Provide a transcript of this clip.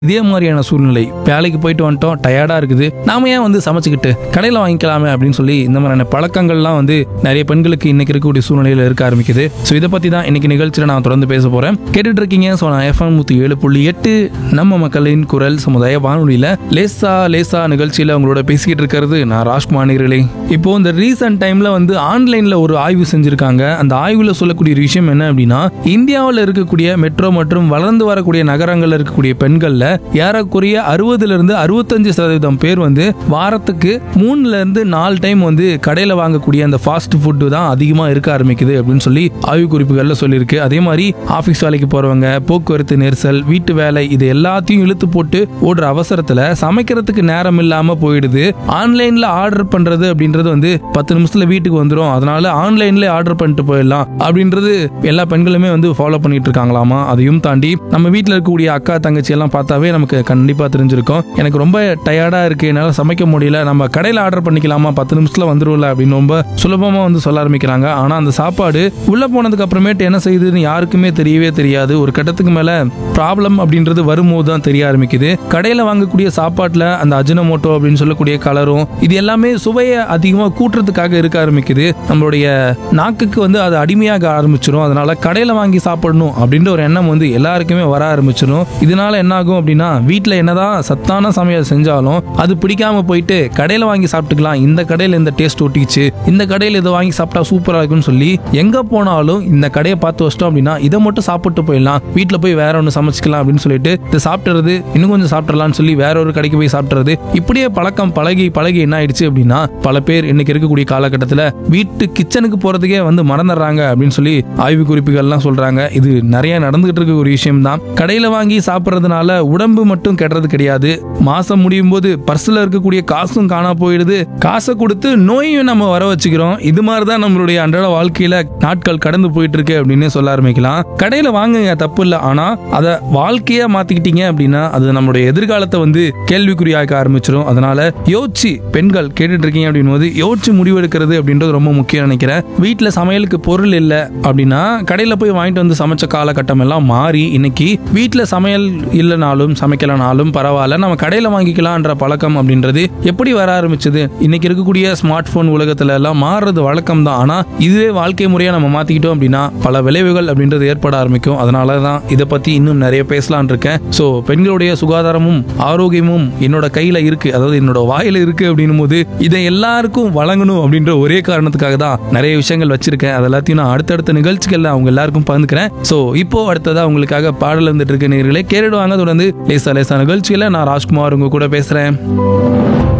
இதே மாதிரியான சூழ்நிலை வேலைக்கு போயிட்டு வந்துட்டோம் டயர்டா இருக்குது நாம ஏன் வந்து சமைச்சுக்கிட்டு கடையில் வாங்கிக்கலாமே அப்படின்னு சொல்லி இந்த மாதிரியான பழக்கங்கள்லாம் வந்து நிறைய பெண்களுக்கு இன்னைக்கு இருக்கக்கூடிய சூழ்நிலையில் இருக்க ஆரம்பிக்குது ஸோ இதை பத்தி தான் இன்னைக்கு நிகழ்ச்சியில் நான் தொடர்ந்து பேச போறேன் கேட்டுட்டு இருக்கீங்க ஸோ நான் எஃப்எம் நூற்றி ஏழு புள்ளி எட்டு நம்ம மக்களின் குரல் சமுதாய வானொலியில லேசா லேசா நிகழ்ச்சியில் உங்களோட பேசிக்கிட்டு இருக்கிறது நான் ராஜ்குமார் நேர்களே இப்போ இந்த ரீசன்ட் டைம்ல வந்து ஆன்லைன்ல ஒரு ஆய்வு செஞ்சிருக்காங்க அந்த ஆய்வுல சொல்லக்கூடிய ஒரு விஷயம் என்ன அப்படின்னா இந்தியாவில் இருக்கக்கூடிய மெட்ரோ மற்றும் வளர்ந்து வரக்கூடிய நகரங்கள்ல இருக்கக்கூடிய பெண்கள்ல ஏறக்குறைய அறுபதுல இருந்து அறுபத்தஞ்சு சதவீதம் பேர் வந்து வாரத்துக்கு மூணுல இருந்து நாலு டைம் வந்து கடையில வாங்கக்கூடிய அந்த ஃபாஸ்ட் ஃபுட்டு தான் அதிகமா இருக்க ஆரம்பிக்குது அப்படின்னு சொல்லி ஆய்வு குறிப்புகள்ல சொல்லியிருக்கு அதே மாதிரி ஆபீஸ் வேலைக்கு போறவங்க போக்குவரத்து நெரிசல் வீட்டு வேலை இது எல்லாத்தையும் இழுத்து போட்டு ஓடுற அவசரத்துல சமைக்கிறதுக்கு நேரம் இல்லாம போயிடுது ஆன்லைன்ல ஆர்டர் பண்றது அப்படின்றது வந்து பத்து நிமிஷத்துல வீட்டுக்கு வந்துடும் அதனால ஆன்லைன்ல ஆர்டர் பண்ணிட்டு போயிடலாம் அப்படின்றது எல்லா பெண்களுமே வந்து ஃபாலோ பண்ணிட்டு இருக்காங்களாமா அதையும் தாண்டி நம்ம வீட்டில் இருக்கக்கூடிய அக்கா தங்கச்சி எல்லாம் பார்த்தாவே நமக்கு கண்டிப்பா தெரிஞ்சிருக்கும் எனக்கு ரொம்ப டயர்டா இருக்கு என்னால சமைக்க முடியல நம்ம கடையில் ஆர்டர் பண்ணிக்கலாமா பத்து நிமிஷத்துல வந்துரும்ல அப்படின்னு ரொம்ப சுலபமா வந்து சொல்ல ஆரம்பிக்கிறாங்க ஆனா அந்த சாப்பாடு உள்ள போனதுக்கு அப்புறமேட்டு என்ன செய்யுதுன்னு யாருக்குமே தெரியவே தெரியாது ஒரு கட்டத்துக்கு மேல ப்ராப்ளம் அப்படின்றது வரும்போது தான் தெரிய ஆரம்பிக்குது கடையில வாங்கக்கூடிய சாப்பாட்டுல அந்த அஜினமோட்டோ அப்படின்னு சொல்லக்கூடிய கலரும் இது எல்லாமே சுவையை அதிகமா கூட்டுறதுக்காக இருக்க ஆரம்பிக்குது நம்மளுடைய நாக்குக்கு வந்து அது அடிமையாக ஆரம்பிச்சிடும் அதனால கடையில வாங்கி சாப்பிடணும் அப்படின்ற ஒரு எண்ணம் வந்து எல்லாருக்குமே வர ஆரம்பிச்சிடும் இதனால என்ன ஆகும் அப்படின்னா வீட்டில் என்னதான் சத்தான சமையல் செஞ்சாலும் அது பிடிக்காம போயிட்டு கடையில வாங்கி சாப்பிட்டுக்கலாம் இந்த கடையில இந்த டேஸ்ட் ஒட்டிச்சு இந்த கடையில இதை வாங்கி சாப்பிட்டா சூப்பரா இருக்கும்னு சொல்லி எங்க போனாலும் இந்த கடையை பார்த்து வச்சிட்டோம் அப்படின்னா இதை மட்டும் சாப்பிட்டு போயிடலாம் வீட்டில் போய் வேற ஒன்று சமைச்சிக்கலாம் அப்படின்னு சொல்லிட்டு இதை சாப்பிட்டுறது இன்னும் கொஞ்சம் சாப்பிட்றலாம்னு சொல்லி வேற ஒரு கடைக்கு போய் சாப்பிட்றது இப்படியே பழக்கம் பழகி பழகி என்ன ஆயிடுச்சு அப்படின்னா பல பேர் இன்னைக்கு இருக்கக்கூடிய காலகட்டத்தில் வீட்டு கிச்சனுக்கு போறதுக்கே வந்து மறந்துடுறாங்க அப்படின்னு சொல்லி ஆய்வு குறிப்புகள்லாம் சொல்றாங்க இது நிறைய நடந்துகிட்டு இருக்க ஒரு விஷயம் தான் கடையில வாங்கி சாப்பிட்றதுனால உடம்பு மட்டும் கெடுறது கிடையாது மாசம் முடியும் போது பர்ஸ்ல இருக்கக்கூடிய காசும் காணா போயிடுது காசை கொடுத்து நோயையும் நம்ம வர வச்சுக்கிறோம் இது மாதிரி தான் நம்மளுடைய அன்றாட வாழ்க்கையில நாட்கள் கடந்து போயிட்டு இருக்கு அப்படின்னு சொல்ல ஆரம்பிக்கலாம் கடையில வாங்குங்க தப்பு இல்லை ஆனா அதை வாழ்க்கையா மாத்திக்கிட்டீங்க அப்படின்னா அது நம்மளுடைய எதிர்காலத்தை வந்து கேள்விக்குறியாக்க ஆரம்பிச்சிடும் அதனால யோசிச்சு பெண்கள் கேட்டுட்டு இருக்கீங்க அப்படின் போது யோசிச்சு முடிவெடுக்கிறது அப்படின்றது ரொம்ப முக்கியம் நினைக்கிறேன் வீட்டுல சமையலுக்கு பொருள் இல்லை அப்படின்னா கடையில போய் வாங்கிட்டு வந்து சமைச்ச காலகட்டம் எல்லாம் மாறி இன்னைக்கு வீட்டுல சமையல் இல்லைனாலும் சமைக்கலனாலும் பரவாயில்ல நம்ம கடையில வாங்கிக்கலாம்ன்ற பழக்கம் அப்படின்றது எப்படி வர ஆரம்பிச்சது இன்னைக்கு இருக்கக்கூடிய ஸ்மார்ட் போன் உலகத்துல எல்லாம் மாறுறது வழக்கம் தான் ஆனா இதுவே வாழ்க்கை முறையா நம்ம மாத்திக்கிட்டோம் அப்படின்னா பல விளைவுகள் அப்படின்றது ஏற்பட ஆரம்பிக்கும் அதனால தான் இதை பத்தி இன்னும் நிறைய பேசலான் இருக்கேன் ஸோ பெண்களுடைய சுகாதாரமும் ஆரோக்கியமும் என்னோட கையில இருக்கு அதாவது என்னோட வாயில இருக்கு அப்படின்னும் போது இதை எல்லாருக்கும் வழங்கணும் அப்படின்ற ஒரே காரணத்துக்காக தான் நிறைய விஷயங்கள் வச்சிருக்கேன் அது எல்லாத்தையும் நான் அடுத்தடுத்த நிகழ்ச்சிகள்ல அவங்க எல்லாருக்கும் பகிர்ந்துக்கிறேன் ஸோ இப்போ அடுத்ததா உங்களுக்காக பாடல் வந்துட்டு இருக்க நேர்களே கேட்டுடுவாங்க தொடர்ந்து லேசா லேசா நிகழ்ச்சியில நான் ராஜ்குமார் உங்க கூட பேசுறேன்